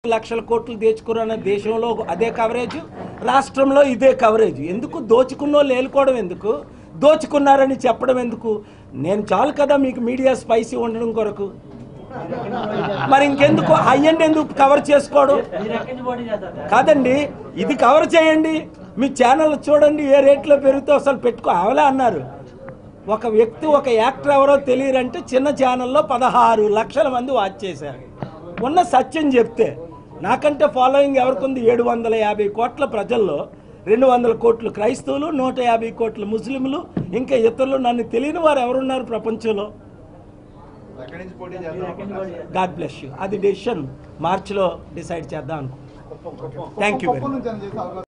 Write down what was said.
లక్షల కోట్లు తెచ్చుకున్న దేశంలో అదే కవరేజ్ రాష్ట్రంలో ఇదే కవరేజ్ ఎందుకు దోచుకున్నో లేలుకోవడం ఎందుకు దోచుకున్నారని చెప్పడం ఎందుకు నేను చాలు కదా మీకు మీడియా స్పైసీ ఉండడం కొరకు మరి ఇంకెందుకు అయ్యండి ఎందుకు కవర్ చేసుకోవడం కాదండి ఇది కవర్ చేయండి మీ ఛానల్ చూడండి ఏ రేట్లో పెరిగితే అసలు పెట్టుకో అవలే అన్నారు ఒక వ్యక్తి ఒక యాక్టర్ ఎవరో తెలియరంటే చిన్న ఛానల్లో పదహారు లక్షల మంది వాచ్ చేశారు ఉన్న సత్యం చెప్తే నాకంటే ఫాలోయింగ్ ఎవరికి ఉంది ఏడు వందల యాభై కోట్ల ప్రజల్లో రెండు వందల కోట్లు క్రైస్తవులు నూట యాభై కోట్ల ముస్లింలు ఇంకా ఇతరులు నన్ను తెలియని వారు ఎవరున్నారు ప్రపంచంలో ఎక్కడి నుంచి పోటీ చేద్దాం గాడ్ బ్లెస్ యూ అది డెసిషన్ మార్చిలో డిసైడ్ చేద్దాం అనుకుంటున్నాను thank you very much Kuppam నుంచి అని చేసే అవకాశం